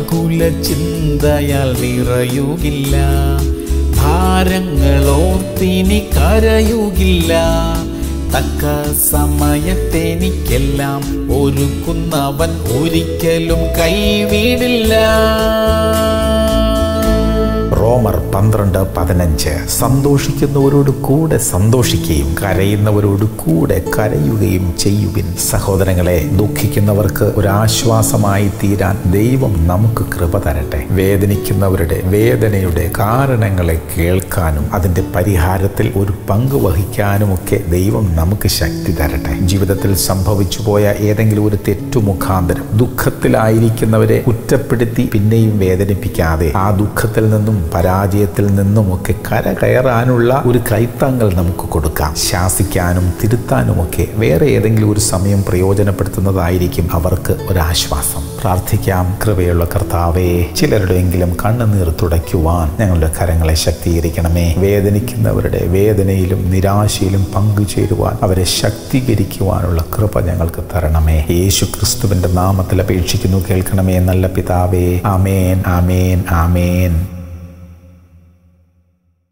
ആകുല ചിന്തയാൽ നിറയുകില്ല ഭാരങ്ങളോർത്തിനി കരയുകില്ല തക്ക സമയത്തെനിക്കെല്ലാം ഒരുക്കുന്നവൻ ഒരിക്കലും കൈവിടില്ല റോമർ പന്ത്രണ്ട് പതിനഞ്ച് സന്തോഷിക്കുന്നവരോട് കൂടെ സന്തോഷിക്കുകയും കരയുന്നവരോട് കൂടെ കരയുകയും ചെയ്യുവിൻ സഹോദരങ്ങളെ ദുഃഖിക്കുന്നവർക്ക് ഒരാശ്വാസമായി തീരാൻ ദൈവം നമുക്ക് കൃപ തരട്ടെ വേദനിക്കുന്നവരുടെ വേദനയുടെ കാരണങ്ങളെ കേൾക്കാനും അതിൻ്റെ പരിഹാരത്തിൽ ഒരു പങ്ക് വഹിക്കാനുമൊക്കെ ദൈവം നമുക്ക് ശക്തി തരട്ടെ ജീവിതത്തിൽ സംഭവിച്ചു പോയ ഏതെങ്കിലും ഒരു തെറ്റു മുഖാന്തരം ദുഃഖത്തിലായിരിക്കുന്നവരെ കുറ്റപ്പെടുത്തി പിന്നെയും വേദനിപ്പിക്കാതെ ആ ദുഃഖത്തിൽ നിന്നും പരാജയത്തിൽ നിന്നുമൊക്കെ കരകയറാനുള്ള ഒരു കൈത്താങ്ങൾ നമുക്ക് കൊടുക്കാം ശാസിക്കാനും തിരുത്താനുമൊക്കെ വേറെ ഏതെങ്കിലും ഒരു സമയം പ്രയോജനപ്പെടുത്തുന്നതായിരിക്കും അവർക്ക് ഒരാശ്വാസം പ്രാർത്ഥിക്കാം കൃപയുള്ള കർത്താവേ ചിലരുടെയെങ്കിലും കണ്ണുനീർ തുടയ്ക്കുവാൻ ഞങ്ങളുടെ കരങ്ങളെ ശക്തീകരിക്കണമേ വേദനിക്കുന്നവരുടെ വേദനയിലും നിരാശയിലും പങ്കുചേരുവാൻ അവരെ ശക്തീകരിക്കുവാനുള്ള കൃപ ഞങ്ങൾക്ക് തരണമേ യേശു ക്രിസ്തുവിന്റെ നാമത്തിൽ അപേക്ഷിക്കുന്നു കേൾക്കണമേ നല്ല പിതാവേ ആമേൻ ആമേൻ ആമേൻ